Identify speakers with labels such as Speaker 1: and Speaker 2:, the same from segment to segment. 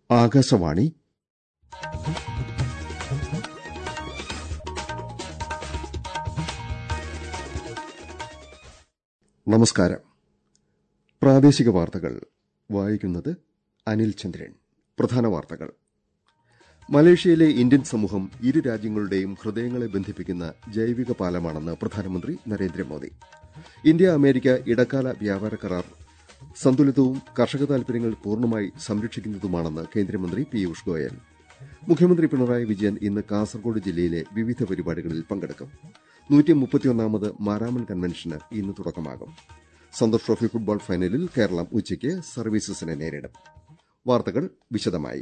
Speaker 1: ആകാശവാണി നമസ്കാരം പ്രാദേശിക വാർത്തകൾ വായിക്കുന്നത് അനിൽ ചന്ദ്രൻ പ്രധാന വാർത്തകൾ മലേഷ്യയിലെ ഇന്ത്യൻ സമൂഹം ഇരു രാജ്യങ്ങളുടെയും ഹൃദയങ്ങളെ ബന്ധിപ്പിക്കുന്ന ജൈവിക പാലമാണെന്ന് പ്രധാനമന്ത്രി നരേന്ദ്രമോദി ഇന്ത്യ അമേരിക്ക ഇടക്കാല വ്യാപാര കരാർ സന്തുലിതവും കർഷക താൽപര്യങ്ങൾ പൂർണ്ണമായി സംരക്ഷിക്കുന്നതുമാണെന്ന് കേന്ദ്രമന്ത്രി പീയൂഷ് ഗോയൽ മുഖ്യമന്ത്രി പിണറായി വിജയൻ ഇന്ന് കാസർഗോഡ് ജില്ലയിലെ വിവിധ പരിപാടികളിൽ പങ്കെടുക്കും നൂറ്റിമുപ്പത്തിയൊന്നാമത് മാരാമൺ കൺവെൻഷന് ഇന്ന് തുടക്കമാകും സന്തോഷ് ട്രോഫി ഫുട്ബോൾ ഫൈനലിൽ കേരളം ഉച്ചയ്ക്ക് സർവീസസിനെ നേരിടും വാർത്തകൾ വിശദമായി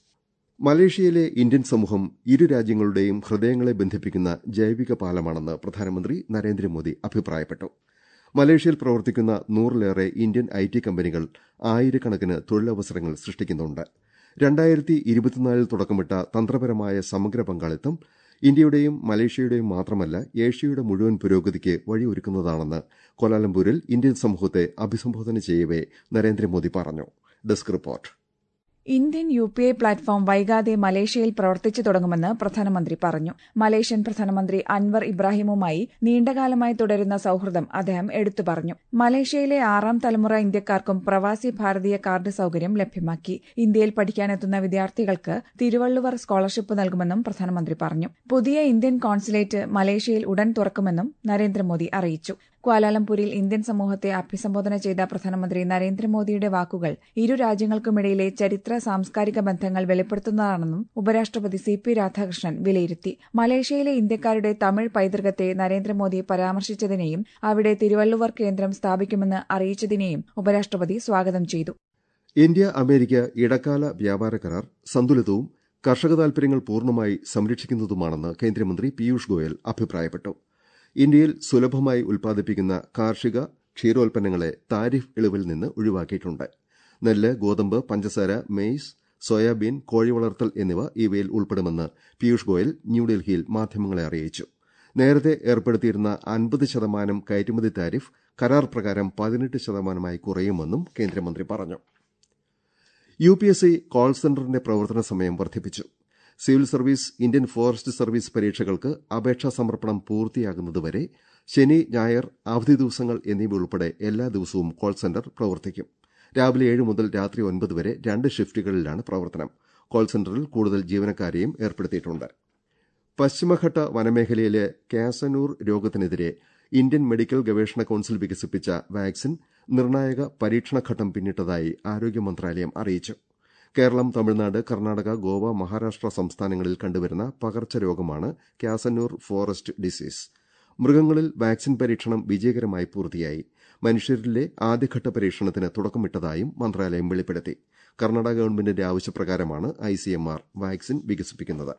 Speaker 1: മലേഷ്യയിലെ ഇന്ത്യൻ സമൂഹം ഇരു രാജ്യങ്ങളുടെയും ഹൃദയങ്ങളെ ബന്ധിപ്പിക്കുന്ന ജൈവിക പാലമാണെന്ന് പ്രധാനമന്ത്രി നരേന്ദ്രമോദി അഭിപ്രായപ്പെട്ടു മലേഷ്യയിൽ പ്രവർത്തിക്കുന്ന നൂറിലേറെ ഇന്ത്യൻ ഐ ടി കമ്പനികൾ ആയിരക്കണക്കിന് തൊഴിലവസരങ്ങൾ സൃഷ്ടിക്കുന്നുണ്ട് രണ്ടായിരത്തി ഇരുപത്തിനാലിൽ തുടക്കമിട്ട തന്ത്രപരമായ സമഗ്ര പങ്കാളിത്തം ഇന്ത്യയുടെയും മലേഷ്യയുടെയും മാത്രമല്ല ഏഷ്യയുടെ മുഴുവൻ പുരോഗതിക്ക് വഴിയൊരുക്കുന്നതാണെന്ന് കോലാലംപൂരിൽ ഇന്ത്യൻ സമൂഹത്തെ അഭിസംബോധന ചെയ്യവെ നരേന്ദ്രമോദി പറഞ്ഞു desk report
Speaker 2: Indian U P I platform വൈകാതെ മലേഷ്യയിൽ പ്രവർത്തിച്ചു തുടങ്ങുമെന്ന് പ്രധാനമന്ത്രി പറഞ്ഞു മലേഷ്യൻ പ്രധാനമന്ത്രി അൻവർ ഇബ്രാഹിമുമായി നീണ്ടകാലമായി തുടരുന്ന സൌഹൃദം അദ്ദേഹം എടുത്തു പറഞ്ഞു മലേഷ്യയിലെ ആറാം തലമുറ ഇന്ത്യക്കാർക്കും പ്രവാസി ഭാരതീയ കാർഡ് സൌകര്യം ലഭ്യമാക്കി ഇന്ത്യയിൽ പഠിക്കാനെത്തുന്ന വിദ്യാർത്ഥികൾക്ക് തിരുവള്ളുവർ സ്കോളർഷിപ്പ് നൽകുമെന്നും പ്രധാനമന്ത്രി പറഞ്ഞു പുതിയ ഇന്ത്യൻ കോൺസുലേറ്റ് മലേഷ്യയിൽ ഉടൻ തുറക്കുമെന്നും നരേന്ദ്രമോദി അറിയിച്ചു ക്വാലാലംപൂരിൽ ഇന്ത്യൻ സമൂഹത്തെ അഭിസംബോധന ചെയ്ത പ്രധാനമന്ത്രി നരേന്ദ്രമോദിയുടെ വാക്കുകൾ ഇരു രാജ്യങ്ങൾക്കുമിടയിലെ ചരിത്ര സാംസ്കാരിക ബന്ധങ്ങൾ വെളിപ്പെടുത്തുന്നതാണെന്നും ഉപരാഷ്ട്രപതി സി പി രാധാകൃഷ്ണൻ വിലയിരുത്തി മലേഷ്യയിലെ ഇന്ത്യക്കാരുടെ തമിഴ് പൈതൃകത്തെ നരേന്ദ്രമോദി പരാമർശിച്ചതിനെയും അവിടെ തിരുവള്ളുവർ കേന്ദ്രം സ്ഥാപിക്കുമെന്ന് അറിയിച്ചതിനെയും ഉപരാഷ്ട്രപതി സ്വാഗതം ചെയ്തു
Speaker 1: ഇന്ത്യ അമേരിക്ക ഇടക്കാല വ്യാപാര കരാർ സന്തുലിതവും കർഷക താൽപര്യങ്ങൾ പൂർണ്ണമായി സംരക്ഷിക്കുന്നതുമാണെന്ന് കേന്ദ്രമന്ത്രി പീയൂഷ് ഗോയൽ അഭിപ്രായപ്പെട്ടു ഇന്ത്യയിൽ സുലഭമായി ഉൽപ്പാദിപ്പിക്കുന്ന കാർഷിക ക്ഷീരോൽപ്പന്നങ്ങളെ താരിഫ് ഇളവിൽ നിന്ന് ഒഴിവാക്കിയിട്ടുണ്ട് നെല്ല് ഗോതമ്പ് പഞ്ചസാര മെയ്സ് സോയാബീൻ കോഴി വളർത്തൽ എന്നിവ ഇവയിൽ ഉൾപ്പെടുമെന്ന് പീയൂഷ് ഗോയൽ ന്യൂഡൽഹിയിൽ മാധ്യമങ്ങളെ അറിയിച്ചു നേരത്തെ ഏർപ്പെടുത്തിയിരുന്ന അൻപത് ശതമാനം കയറ്റുമതി താരിഫ് കരാർ പ്രകാരം പതിനെട്ട് ശതമാനമായി കുറയുമെന്നും കേന്ദ്രമന്ത്രി പറഞ്ഞു U P S C call സെന്ററിന്റെ പ്രവർത്തന സമയം വർദ്ധിപ്പിച്ചു civil service Indian forest service പരീക്ഷകൾക്ക് അപേക്ഷാ സമർപ്പണം പൂർത്തിയാകുന്നതുവരെ ശനി ഞായർ അവധി ദിവസങ്ങൾ എന്നിവ ഉൾപ്പെടെ എല്ലാ ദിവസവും കോൾ സെന്റർ പ്രവർത്തിക്കും രാവിലെ ഏഴ് മുതൽ രാത്രി ഒൻപത് വരെ രണ്ട് ഷിഫ്റ്റുകളിലാണ് പ്രവർത്തനം കോൾ സെന്ററിൽ കൂടുതൽ ജീവനക്കാരെയും ഏർപ്പെടുത്തിയിട്ടുണ്ട് പശ്ചിമഘട്ട വനമേഖലയിലെ കാസനൂർ രോഗത്തിനെതിരെ ഇന്ത്യൻ മെഡിക്കൽ ഗവേഷണ കൌൺസിൽ വികസിപ്പിച്ച വാക്സിൻ നിർണായക പരീക്ഷണഘട്ടം പിന്നിട്ടതായി ആരോഗ്യ മന്ത്രാലയം അറിയിച്ചു കേരളം തമിഴ്നാട് കർണാടക ഗോവ മഹാരാഷ്ട്ര സംസ്ഥാനങ്ങളിൽ കണ്ടുവരുന്ന പകർച്ചരോഗമാണ് കാസന്നൂർ ഫോറസ്റ്റ് ഡിസീസ് മൃഗങ്ങളിൽ വാക്സിൻ പരീക്ഷണം വിജയകരമായി പൂർത്തിയായി മനുഷ്യരിലെ ആദ്യഘട്ട പരീക്ഷണത്തിന് തുടക്കമിട്ടതായും മന്ത്രാലയം വെളിപ്പെടുത്തി കർണാടക ഗവൺമെന്റിന്റെ ആവശ്യപ്രകാരമാണ് ഐസിഎംആർ വാക്സിൻ വികസിപ്പിക്കുന്നത്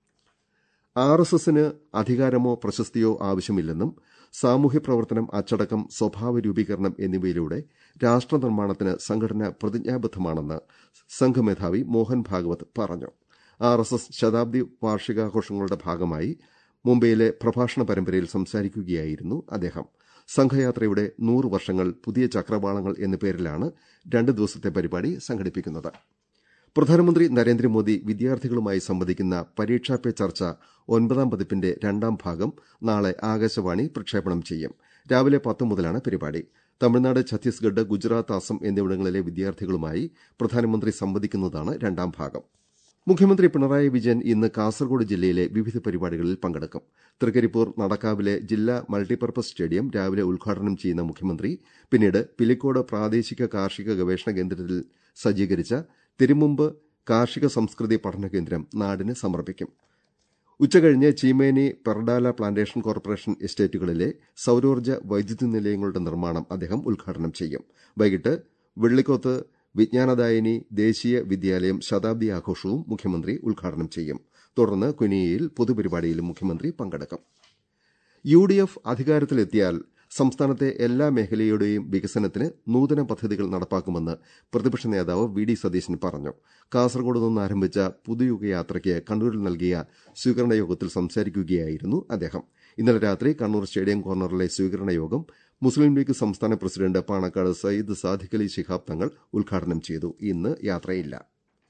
Speaker 1: ആർ എസ് എസിന് അധികാരമോ പ്രശസ്തിയോ ആവശ്യമില്ലെന്നും സാമൂഹ്യ പ്രവർത്തനം അച്ചടക്കം സ്വഭാവ രൂപീകരണം എന്നിവയിലൂടെ രാഷ്ട്ര നിർമ്മാണത്തിന് സംഘടന പ്രതിജ്ഞാബദ്ധമാണെന്ന് സംഘമേധാവി മോഹൻ ഭാഗവത് പറഞ്ഞു ആർ എസ് എസ് ശതാബ്ദി വാർഷികാഘോഷങ്ങളുടെ ഭാഗമായി മുംബൈയിലെ പ്രഭാഷണ പരമ്പരയിൽ സംസാരിക്കുകയായിരുന്നു അദ്ദേഹം സംഘയാത്രയുടെ നൂറ് വർഷങ്ങൾ പുതിയ ചക്രവാളങ്ങൾ എന്ന പേരിലാണ് രണ്ട് ദിവസത്തെ പരിപാടി സംഘടിപ്പിക്കുന്നത് പ്രധാനമന്ത്രി നരേന്ദ്രമോദി വിദ്യാർത്ഥികളുമായി സംവദിക്കുന്ന പരീക്ഷാ പേ ചർച്ച ഒൻപതാം പതിപ്പിന്റെ രണ്ടാം ഭാഗം നാളെ ആകാശവാണി പ്രക്ഷേപണം ചെയ്യും രാവിലെ പത്ത് മുതലാണ് പരിപാടി തമിഴ്നാട് ഛത്തീസ്ഗഡ് ഗുജറാത്ത് അസം എന്നിവിടങ്ങളിലെ വിദ്യാർത്ഥികളുമായി പ്രധാനമന്ത്രി സംവദിക്കുന്നതാണ് രണ്ടാം ഭാഗം മുഖ്യമന്ത്രി പിണറായി വിജയൻ ഇന്ന് കാസർഗോഡ് ജില്ലയിലെ വിവിധ പരിപാടികളിൽ പങ്കെടുക്കും തൃക്കരിപ്പൂർ നടക്കാവിലെ ജില്ലാ മൾട്ടിപർപ്പസ് സ്റ്റേഡിയം രാവിലെ ഉദ്ഘാടനം ചെയ്യുന്ന മുഖ്യമന്ത്രി പിന്നീട് പിലിക്കോട് പ്രാദേശിക കാർഷിക ഗവേഷണ കേന്ദ്രത്തിൽ സജ്ജീകരിച്ച തിരുമുമ്പ് കാർഷിക സംസ്കൃതി പഠന കേന്ദ്രം നാടിന് സമർപ്പിക്കും ഉച്ചകഴിഞ്ഞ് ചീമേനി പെർഡാല പ്ലാന്റേഷൻ കോർപ്പറേഷൻ എസ്റ്റേറ്റുകളിലെ സൌരോർജ്ജ വൈദ്യുതി നിലയങ്ങളുടെ നിർമ്മാണം അദ്ദേഹം ഉദ്ഘാടനം ചെയ്യും വൈകിട്ട് വെള്ളിക്കോത്ത് വിജ്ഞാനദായിനി ദേശീയ വിദ്യാലയം ശതാബ്ദി ആഘോഷവും മുഖ്യമന്ത്രി ഉദ്ഘാടനം ചെയ്യും തുടർന്ന് കുനിയയിൽ പൊതുപരിപാടിയിലും മുഖ്യമന്ത്രി പങ്കെടുക്കും യു ഡി എഫ് അധികാരത്തിലെത്തിയാൽ സംസ്ഥാനത്തെ എല്ലാ മേഖലയുടെയും വികസനത്തിന് നൂതന പദ്ധതികൾ നടപ്പാക്കുമെന്ന് പ്രതിപക്ഷ നേതാവ് വി ഡി സതീശൻ പറഞ്ഞു കാസർഗോഡ് നിന്ന് ആരംഭിച്ച പുതുയുഗ യാത്രയ്ക്ക് കണ്ണൂരിൽ നൽകിയ സ്വീകരണ യോഗത്തിൽ സംസാരിക്കുകയായിരുന്നു അദ്ദേഹം ഇന്നലെ രാത്രി കണ്ണൂർ സ്റ്റേഡിയം കോർണറിലെ സ്വീകരണ യോഗം മുസ്ലിം ലീഗ് സംസ്ഥാന പ്രസിഡന്റ് പാണക്കാട് സയ്യിദ് സാദിഖ് അലി ശിഹാബ് തങ്ങൾ ഉദ്ഘാടനം ചെയ്തു ഇന്ന് യാത്രയില്ല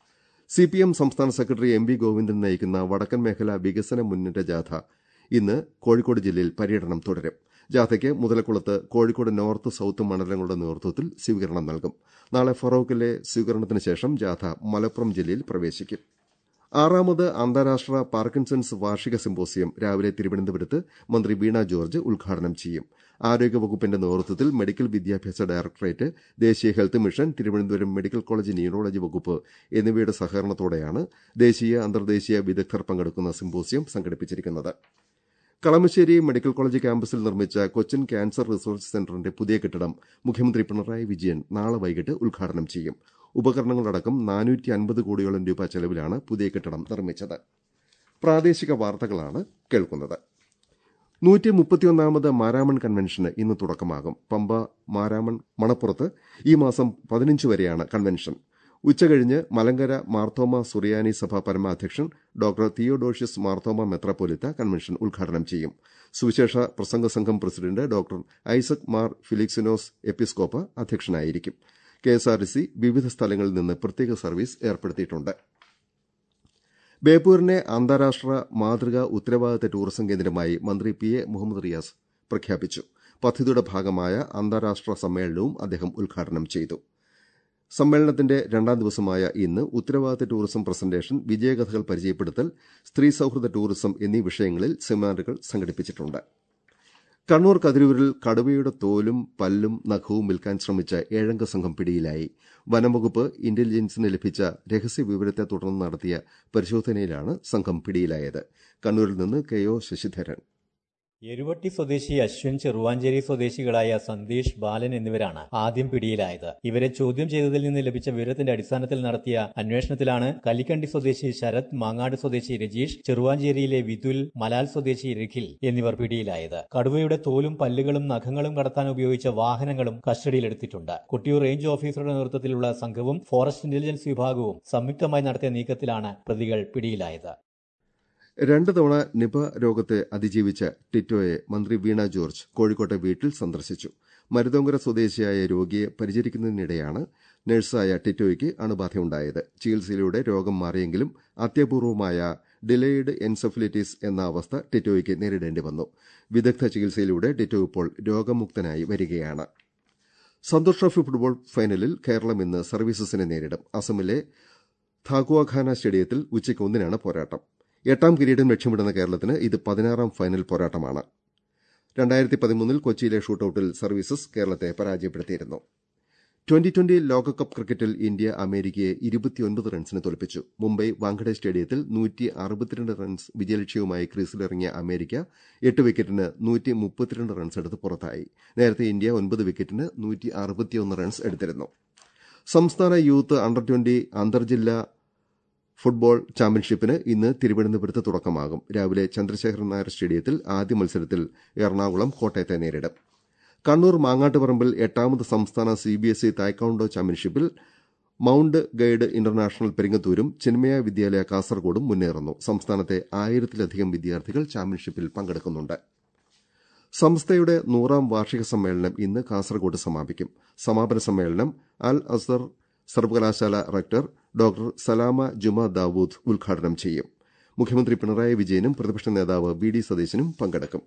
Speaker 1: സിപിഎം സംസ്ഥാന സെക്രട്ടറി എം വി ഗോവിന്ദൻ നയിക്കുന്ന വടക്കൻ മേഖല വികസന മുന്നേറ്റ ജാഥ ഇന്ന് കോഴിക്കോട് ജില്ലയിൽ പര്യടനം തുടരും ജാഥയ്ക്ക് മുതലക്കുളത്ത് കോഴിക്കോട് നോർത്ത് സൌത്ത് മണ്ഡലങ്ങളുടെ നേതൃത്വത്തിൽ സ്വീകരണം നൽകും നാളെ ഫറോക്കിലെ സ്വീകരണത്തിന് ശേഷം ജാഥ മലപ്പുറം ജില്ലയിൽ പ്രവേശിക്കും ആറാമത് അന്താരാഷ്ട്ര പാർക്കിൻസൺസ് വാർഷിക സിമ്പോസിയം രാവിലെ തിരുവനന്തപുരത്ത് മന്ത്രി വീണ ജോർജ് ഉദ്ഘാടനം ചെയ്യും ആരോഗ്യവകുപ്പിന്റെ നേതൃത്വത്തിൽ മെഡിക്കൽ വിദ്യാഭ്യാസ ഡയറക്ടറേറ്റ് ദേശീയ health mission Thiruvananthapuram medical college neurology വകുപ്പ് എന്നിവയുടെ സഹകരണത്തോടെയാണ് ദേശീയ അന്തർദേശീയ വിദഗ്ധർ പങ്കെടുക്കുന്ന സിമ്പോസിയം സംഘടിപ്പിച്ചിരിക്കുന്നത് കളമശ്ശേരി മെഡിക്കൽ കോളേജ് ക്യാമ്പസിൽ നിർമ്മിച്ച കൊച്ചിൻ ക്യാൻസർ റിസർച്ച് സെന്ററിന്റെ പുതിയ കെട്ടിടം മുഖ്യമന്ത്രി പിണറായി വിജയൻ നാളെ വൈകിട്ട് ഉദ്ഘാടനം ചെയ്യും ഉപകരണങ്ങളടക്കം നാനൂറ്റി അൻപത് കോടിയോളം രൂപ ചെലവിലാണ് പുതിയ കെട്ടിടം നിർമ്മിച്ചത് പ്രാദേശിക വാർത്തകളാണ് കേൾക്കുന്നത് നൂറ്റി മുപ്പത്തിയൊന്നാമത് മാരാമൺ കൺവെൻഷന് ഇന്ന് തുടക്കമാകും പമ്പ മാരാമൺ മണപ്പുറത്ത് ഈ മാസം പതിനഞ്ച് വരെയാണ് കൺവെൻഷൻ ഉച്ചകഴിഞ്ഞ് മലങ്കര മാർത്തോമ സുറിയാനി സഭ പരമാധ്യക്ഷൻ ഡോക്ടർ തിയോഡോഷ്യസ് മാർത്തോമ മെത്രാപ്പൊലിത്ത കൺവെൻഷൻ ഉദ്ഘാടനം ചെയ്യും സുവിശേഷ പ്രസംഗ സംഘം പ്രസിഡന്റ് ഡോക്ടർ ഐസക് മാർ ഫിലിക്സിനോസ് എപ്പിസ്കോപ്പ അധ്യക്ഷനായിരിക്കും കെഎസ്ആർടിസി വിവിധ സ്ഥലങ്ങളിൽ നിന്ന് പ്രത്യേക സർവീസ് ഏർപ്പെടുത്തിയിട്ടുണ്ട് ബേപ്പൂരിനെ അന്താരാഷ്ട്ര മാതൃകാ ഉത്തരവാദിത്ത ടൂറിസം കേന്ദ്രമായി മന്ത്രി പി എ മുഹമ്മദ് റിയാസ് പ്രഖ്യാപിച്ചു പദ്ധതിയുടെ ഭാഗമായ അന്താരാഷ്ട്ര സമ്മേളനവും അദ്ദേഹം ഉദ്ഘാടനം ചെയ്തു സമ്മേളനത്തിന്റെ രണ്ടാം ദിവസമായ ഇന്ന് ഉത്തരവാദിത്ത ടൂറിസം പ്രസന്റേഷൻ വിജയകഥകൾ പരിചയപ്പെടുത്തൽ സ്ത്രീ സൌഹൃദ ടൂറിസം എന്നീ വിഷയങ്ങളിൽ സെമിനാറുകൾ സംഘടിപ്പിച്ചിട്ടുണ്ട് കണ്ണൂർ കതിരൂരിൽ കടുവയുടെ തോലും പല്ലും നഖവും വിൽക്കാൻ ശ്രമിച്ച ഏഴംഗ സംഘം പിടിയിലായി വനംവകുപ്പ് ഇന്റലിജൻസിന് ലഭിച്ച രഹസ്യ വിവരത്തെ തുടർന്ന് നടത്തിയ പരിശോധനയിലാണ് സംഘം പിടിയിലായത് കണ്ണൂരിൽ നിന്ന് കെ ഒ ശശിധരൻ
Speaker 3: എരുവട്ടി സ്വദേശി അശ്വിൻ ചെറുവാഞ്ചേരി സ്വദേശികളായ സന്ദേശ് ബാലൻ എന്നിവരാണ് ആദ്യം പിടിയിലായത് ഇവരെ ചോദ്യം ചെയ്തതിൽ നിന്ന് ലഭിച്ച വിവരത്തിന്റെ അടിസ്ഥാനത്തിൽ നടത്തിയ അന്വേഷണത്തിലാണ് കലിക്കണ്ടി സ്വദേശി ശരത് മാങ്ങാട് സ്വദേശി രജീഷ് ചെറുവാഞ്ചേരിയിലെ വിതുൽ മലാൽ സ്വദേശി രഖിൽ എന്നിവർ പിടിയിലായത് കടുവയുടെ തോലും പല്ലുകളും നഖങ്ങളും കടത്താൻ ഉപയോഗിച്ച വാഹനങ്ങളും കസ്റ്റഡിയിലെടുത്തിട്ടുണ്ട് കൊട്ടിയൂർ റേഞ്ച് ഓഫീസറുടെ നേതൃത്വത്തിലുള്ള സംഘവും ഫോറസ്റ്റ് ഇന്റലിജൻസ് വിഭാഗവും സംയുക്തമായി നടത്തിയ നീക്കത്തിലാണ് പ്രതികൾ പിടിയിലായത്
Speaker 1: രണ്ട് തവണ നിപ രോഗത്തെ അതിജീവിച്ച ടിറ്റോയെ മന്ത്രി വീണ ജോർജ് കോഴിക്കോട്ടെ വീട്ടിൽ സന്ദർശിച്ചു മരുതോങ്കര സ്വദേശിയായ രോഗിയെ പരിചരിക്കുന്നതിനിടെയാണ് നഴ്സായ ടിറ്റോയ്ക്ക് അണുബാധയുണ്ടായത് ചികിത്സയിലൂടെ രോഗം മാറിയെങ്കിലും അത്യപൂർവമായ ഡിലേയ്ഡ് എൻസെഫലിറ്റിസ് എന്ന അവസ്ഥ ടിറ്റോയ്ക്ക് നേരിടേണ്ടി വന്നു വിദഗ്ധ ചികിത്സയിലൂടെ ടിറ്റോ ഇപ്പോൾ രോഗമുക്തനായി വരികയാണ് സന്തോഷ് ട്രോഫി ഫുട്ബോൾ ഫൈനലിൽ കേരളം ഇന്ന് സർവീസസിനെ നേരിടും അസമിലെ ധാക്കുവാഖാന സ്റ്റേഡിയത്തിൽ ഉച്ചയ്ക്ക് ഒന്നിനാണ് പോരാട്ടം എട്ടാം കിരീടം ലക്ഷ്യമിടുന്ന കേരളത്തിന് ഇത് പതിനാറാം ഫൈനൽ പോരാട്ടമാണ് രണ്ടായിരത്തി പതിമൂന്നിൽ കൊച്ചിയിലെ ഷൂട്ടൌട്ടിൽ സർവീസസ് കേരളത്തെ പരാജയപ്പെടുത്തിയിരുന്നു ട്വന്റി ട്വന്റി ലോകകപ്പ് ക്രിക്കറ്റിൽ ഇന്ത്യ അമേരിക്കയെ ഇരുപത്തിയൊൻപത് റൺസിന് തോൽപ്പിച്ചു മുംബൈ വാങ്കഡെ സ്റ്റേഡിയത്തിൽ നൂറ്റി അറുപത്തിരണ്ട് റൺസ് വിജയലക്ഷ്യവുമായി ക്രീസിലിറങ്ങിയ അമേരിക്ക എട്ട് വിക്കറ്റിന് നൂറ്റി മുപ്പത്തിരണ്ട് റൺസ് എടുത്ത് പുറത്തായി നേരത്തെ ഇന്ത്യ ഒൻപത് വിക്കറ്റിന് നൂറ്റി അറുപത്തിയൊന്ന് റൺസ് എടുത്തിരുന്നു സംസ്ഥാന യൂത്ത് അണ്ടർ ട്വന്റി അന്തർജില്ലാ ഫുട്ബോൾ ചാമ്പ്യൻഷിപ്പിന് ഇന്ന് തിരുവനന്തപുരത്ത് തുടക്കമാകും രാവിലെ ചന്ദ്രശേഖരൻ നായർ സ്റ്റേഡിയത്തിൽ ആദ്യ മത്സരത്തിൽ എറണാകുളം കോട്ടയത്തെ നേരിടും കണ്ണൂർ മാങ്ങാട്ടുപറമ്പിൽ എട്ടാമത് സംസ്ഥാന സിബിഎസ്ഇ തായ്ക്കൌണ്ടോ ചാമ്പ്യൻഷിപ്പിൽ മൌണ്ട് ഗൈഡ് ഇന്റർനാഷണൽ പെരിങ്ങത്തൂരും ചിന്മയ വിദ്യാലയ കാസർകോടും മുന്നേറുന്നു സംസ്ഥാനത്തെ ആയിരത്തിലധികം വിദ്യാർത്ഥികൾ ചാമ്പ്യൻഷിപ്പിൽ പങ്കെടുക്കുന്നുണ്ട് സംസ്ഥയുടെ നൂറാം വാർഷിക സമ്മേളനം ഇന്ന് കാസർകോട് സമാപിക്കും സമാപന സമ്മേളനം അൽ അസർ സർവകലാശാല റക്ടർ ഡോക്ടർ സലാമ ജുമ ദാവൂദ് ഉദ്ഘാടനം ചെയ്യും മുഖ്യമന്ത്രി പിണറായി വിജയനും പ്രതിപക്ഷ നേതാവ് വി ഡി സതീശനും പങ്കെടുക്കും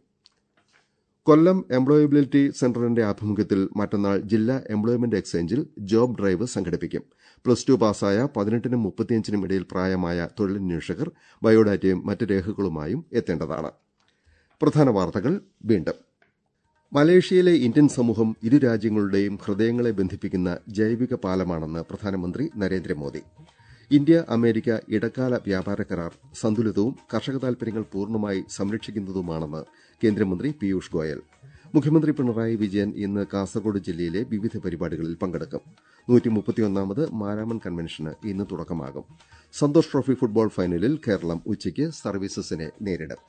Speaker 1: കൊല്ലം എംപ്ലോയബിലിറ്റി സെന്ററിന്റെ ആഭിമുഖ്യത്തിൽ മറ്റന്നാൾ ജില്ലാ എംപ്ലോയ്മെന്റ് എക്സ്ചേഞ്ചിൽ ജോബ് ഡ്രൈവ് സംഘടിപ്പിക്കും പ്ലസ് ടു പാസ്സായ പതിനെട്ടിനും മുപ്പത്തിയഞ്ചിനും ഇടയിൽ പ്രായമായ തൊഴിലന്വേഷകർ ബയോഡാറ്റയും മറ്റ് രേഖകളുമായും എത്തേണ്ടതാണ് പ്രധാന വാർത്തകൾ വീണ്ടും മലേഷ്യയിലെ ഇന്ത്യൻ സമൂഹം ഇരു രാജ്യങ്ങളുടെയും ഹൃദയങ്ങളെ ബന്ധിപ്പിക്കുന്ന ജൈവിക പാലമാണെന്ന് പ്രധാനമന്ത്രി നരേന്ദ്രമോദി ഇന്ത്യ അമേരിക്ക ഇടക്കാല വ്യാപാര കരാർ സന്തുലിതവും കർഷക താൽപര്യങ്ങൾ പൂർണ്ണമായി സംരക്ഷിക്കുന്നതുമാണെന്ന് കേന്ദ്രമന്ത്രി പീയൂഷ് ഗോയൽ മുഖ്യമന്ത്രി പിണറായി വിജയൻ ഇന്ന് കാസർഗോഡ് ജില്ലയിലെ വിവിധ പരിപാടികളിൽ പങ്കെടുക്കും നൂറ്റിമുപ്പത്തിയൊന്നാമത് മാരാമൺ കൺവെൻഷന് ഇന്ന് തുടക്കമാകും സന്തോഷ് ട്രോഫി ഫുട്ബോൾ ഫൈനലിൽ കേരളം ഉച്ചയ്ക്ക് സർവീസസിനെ നേരിടും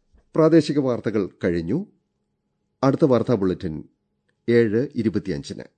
Speaker 1: പ്രാദേശിക വാർത്തകൾ കഴിഞ്ഞു അടുത്ത വാർത്താ ബുള്ളറ്റിൻ ഏഴ് ഇരുപത്തിയഞ്ചിന്